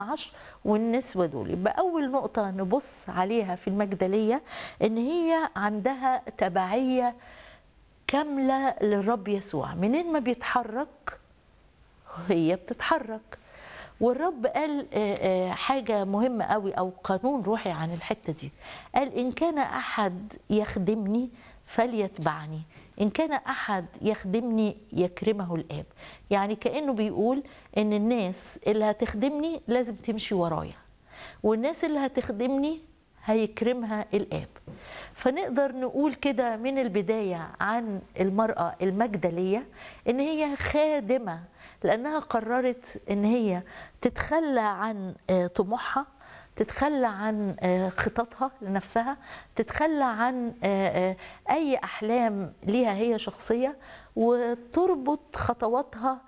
عشر والنسوة دول يبقى أول نقطة نبص عليها في المجدلية إن هي عندها تبعية كاملة للرب يسوع منين ما بيتحرك هي بتتحرك والرب قال آه، آه، حاجة مهمة قوي أو قانون روحي عن الحتة دي قال إن كان أحد يخدمني فليتبعني إن كان أحد يخدمني يكرمه الآب يعني كأنه بيقول إن الناس اللي هتخدمني لازم تمشي ورايا والناس اللي هتخدمني هيكرمها الآب فنقدر نقول كده من البداية عن المرأة المجدلية إن هي خادمة لأنها قررت إن هي تتخلى عن آه، طموحها تتخلى عن آه، خططها لنفسها تتخلى عن آه، آه، أي أحلام ليها هي شخصية وتربط خطواتها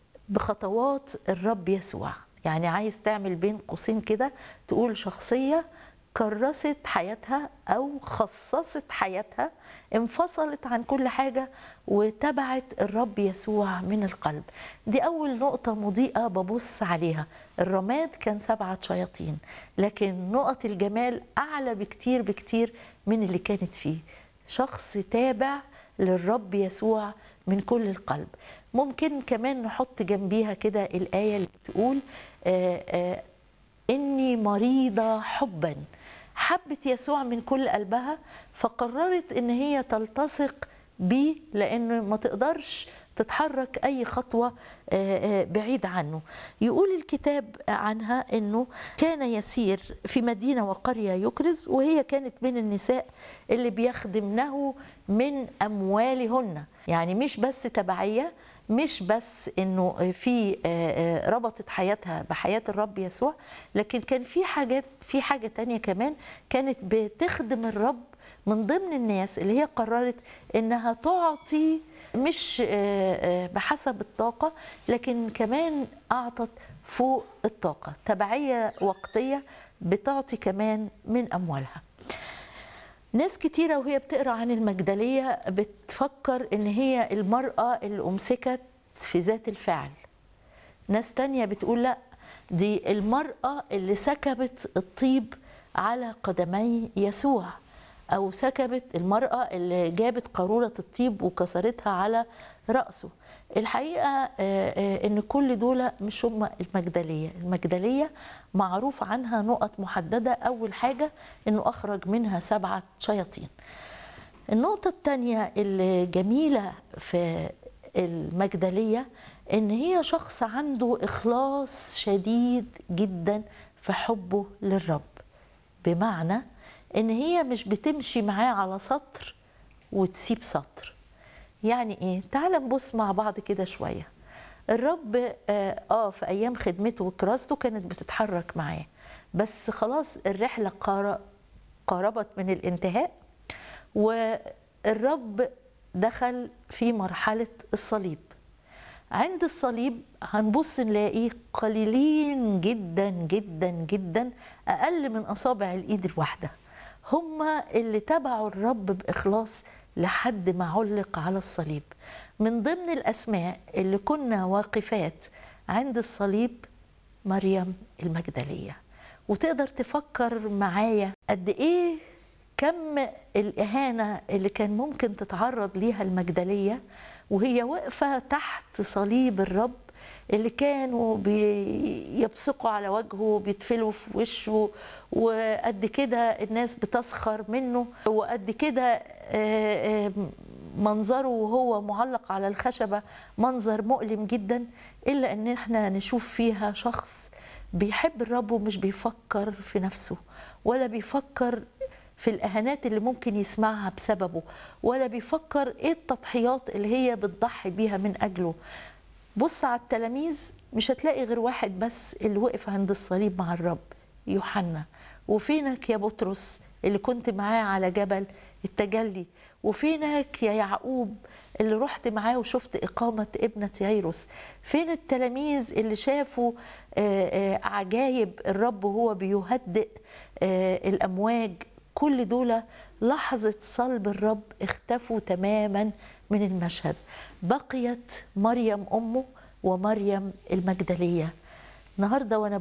بخطوات الرب يسوع يعني عايز تعمل بين قوسين كده تقول شخصية كرست حياتها أو خصصت حياتها انفصلت عن كل حاجة وتبعت الرب يسوع من القلب دي أول نقطة مضيئة ببص عليها الرماد كان سبعة شياطين لكن نقط الجمال أعلى بكتير بكتير من اللي كانت فيه شخص تابع للرب يسوع من كل القلب ممكن كمان نحط جنبيها كده الآية اللي بتقول آه آه إني مريضة حبا حبت يسوع من كل قلبها فقررت إن هي تلتصق بيه لأنه ما تقدرش تتحرك أي خطوة آه، آه، بعيد عنه يقول الكتاب عنها أنه كان يسير في مدينة وقرية يكرز وهي كانت من النساء اللي بيخدمنه من أموالهن يعني مش بس تبعية مش بس انه في آه، آه، ربطت حياتها بحياه الرب يسوع لكن كان في حاجات في حاجه تانية كمان كانت بتخدم الرب من ضمن الناس اللي هي قررت انها تعطي مش آه، آه، بحسب الطاقه لكن كمان اعطت فوق الطاقه تبعيه وقتيه بتعطي كمان من اموالها ناس كتيرة وهي بتقرا عن المجدلية بتفكر إن هي المرأة اللي أمسكت في ذات الفعل ناس تانية بتقول لا دي المرأة اللي سكبت الطيب على قدمي يسوع أو سكبت المرأة اللي جابت قارورة الطيب وكسرتها على رأسه الحقيقة آه، آه، إن كل دول مش هم المجدلية المجدلية معروف عنها نقط محددة أول حاجة إنه أخرج منها سبعة شياطين النقطة الثانية اللي جميلة في المجدلية إن هي شخص عنده إخلاص شديد جدا في حبه للرب بمعنى إن هي مش بتمشي معاه على سطر وتسيب سطر يعني إيه؟ تعال نبص مع بعض كده شوية الرب آه, آه في أيام خدمته وكراسته كانت بتتحرك معاه بس خلاص الرحلة قار- قاربت من الانتهاء والرب دخل في مرحلة الصليب عند الصليب هنبص نلاقي قليلين جدا جدا جدا أقل من أصابع الإيد الواحدة هما اللي تبعوا الرب بإخلاص لحد ما علق على الصليب من ضمن الأسماء اللي كنا واقفات عند الصليب مريم المجدلية وتقدر تفكر معايا قد إيه كم الإهانة اللي كان ممكن تتعرض ليها المجدلية وهي واقفة تحت صليب الرب اللي كانوا بيبصقوا على وجهه بيتفلوا في وشه وقد كده الناس بتسخر منه وقد كده آه، آه، منظره وهو معلق على الخشبة منظر مؤلم جدا إلا أن احنا نشوف فيها شخص بيحب الرب ومش بيفكر في نفسه ولا بيفكر في الإهانات اللي ممكن يسمعها بسببه ولا بيفكر إيه التضحيات اللي هي بتضحي بيها من أجله بص على التلاميذ مش هتلاقي غير واحد بس اللي وقف عند الصليب مع الرب يوحنا وفينك يا بطرس اللي كنت معاه على جبل التجلي وفينك يا يعقوب اللي رحت معاه وشفت إقامة ابنة ييروس فين التلاميذ اللي شافوا آه، آه، عجايب الرب وهو بيهدئ آه، الأمواج كل دول لحظة صلب الرب اختفوا تماما من المشهد بقيت مريم أمه ومريم المجدلية النهاردة وأنا